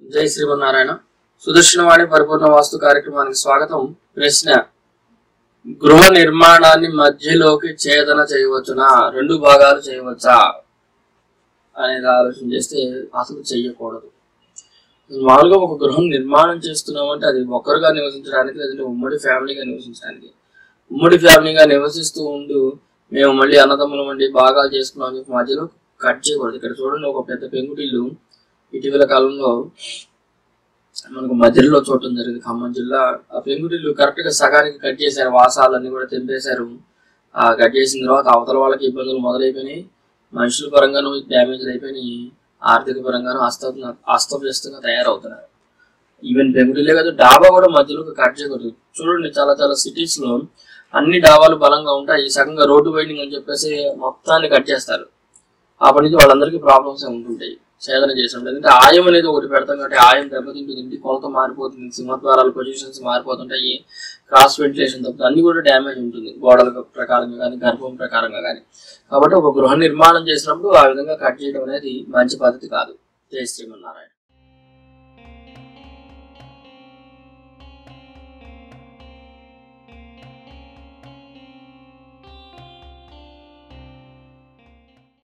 జై శ్రీమన్నారాయణ సుదర్శనవాణి పరిపూర్ణ వాస్తు కార్యక్రమానికి స్వాగతం ప్రశ్న గృహ నిర్మాణాన్ని మధ్యలోకి ఛేదన చేయవచ్చునా రెండు భాగాలు చేయవచ్చా అనేది ఆలోచన చేస్తే అసలు చెయ్యకూడదు మామూలుగా ఒక గృహం నిర్మాణం చేస్తున్నామంటే అది ఒక్కరుగా నివసించడానికి లేదంటే ఉమ్మడి ఫ్యామిలీగా నివసించడానికి ఉమ్మడి ఫ్యామిలీగా నివసిస్తూ ఉంటూ మేము మళ్ళీ అన్నదమ్ములం అండి భాగాలు చేసుకున్నాం అని చెప్పి మధ్యలో కట్ చేయకూడదు ఇక్కడ చూడండి ఒక పెద్ద పెంకుటిల్లు ఇటీవల కాలంలో మనకు మధ్యలో చూడటం జరిగింది ఖమ్మం జిల్లా ఆ పెంకుటిల్లు కరెక్ట్ గా సగానికి కట్ చేశారు వాసాలన్నీ కూడా తెంపేశారు ఆ కట్ చేసిన తర్వాత అవతల వాళ్ళకి ఇబ్బందులు మొదలైపోయినాయి మనుషుల పరంగాను డ్యామేజ్ అయిపోయినాయి ఆర్థిక పరంగాను అస్త అస్తవ్యస్తంగా తయారవుతున్నారు ఈవెన్ పెంకుటిల్లే కాదు డాబా కూడా మధ్యలోకి కట్ చేయకూడదు చూడండి చాలా చాలా సిటీస్ లో అన్ని డాబాలు బలంగా ఉంటాయి సగంగా రోడ్డు వైండింగ్ అని చెప్పేసి మొత్తాన్ని కట్ చేస్తారు అప్పటి నుంచి వాళ్ళందరికీ ప్రాబ్లమ్స్ ఉంటుంటాయి సేదన చేసి ఉంటుంది ఎందుకంటే ఆయం అనేది ఒకటి పెడతాం కాబట్టి ఆయం దెబ్బతింటుంది ఇంటి కొలత మారిపోతుంది సింహద్వారాల పొజిషన్స్ మారిపోతుంటాయి క్రాస్ వెంటిలేషన్ తప్పుతుంది అన్ని కూడా డ్యామేజ్ ఉంటుంది గోడల ప్రకారంగా కానీ గర్భం ప్రకారంగా కానీ కాబట్టి ఒక గృహ నిర్మాణం చేసినప్పుడు ఆ విధంగా కట్ చేయడం అనేది మంచి పద్ధతి కాదు జై శ్రీమన్నారాయణ